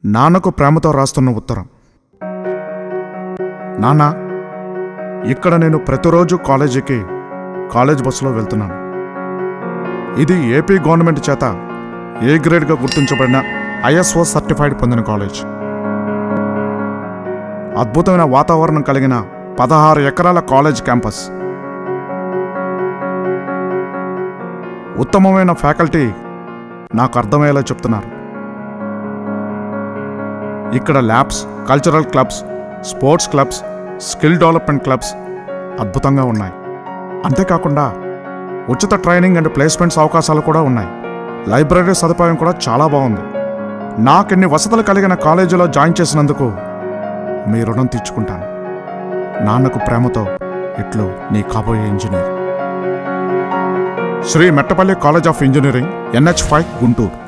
నాన్నకు ప్రేమతో రాస్తున్న ఉత్తరం నాన్న ఇక్కడ నేను ప్రతిరోజు కాలేజీకి కాలేజ్ బస్సులో వెళ్తున్నాను ఇది ఏపీ గవర్నమెంట్ చేత ఏ గ్రేడ్గా గుర్తించబడిన ఐఎస్ఓ సర్టిఫైడ్ పొందిన కాలేజ్ అద్భుతమైన వాతావరణం కలిగిన పదహారు ఎకరాల కాలేజ్ క్యాంపస్ ఉత్తమమైన ఫ్యాకల్టీ నాకు అర్థమయ్యేలా చెప్తున్నారు ఇక్కడ labs cultural clubs sports clubs skill development clubs అద్భుతంగా ఉన్నాయి అంతేకాకుండా ఉచిత ట్రైనింగ్ అండ్ ప్లేస్మెంట్స్ అవకాశాలు కూడా ఉన్నాయి లైబ్రరీ సదుపాయం కూడా చాలా బాగుంది నాకిన్ని వసతులు కలిగిన కాలేజీలో జాయిన్ చేసినందుకు మీ రుణం తీర్చుకుంటాను నాన్నకు ప్రేమతో ఇట్లు నీ కాబోయే engineer Shri Mettapalli college of engineering NH five Guntur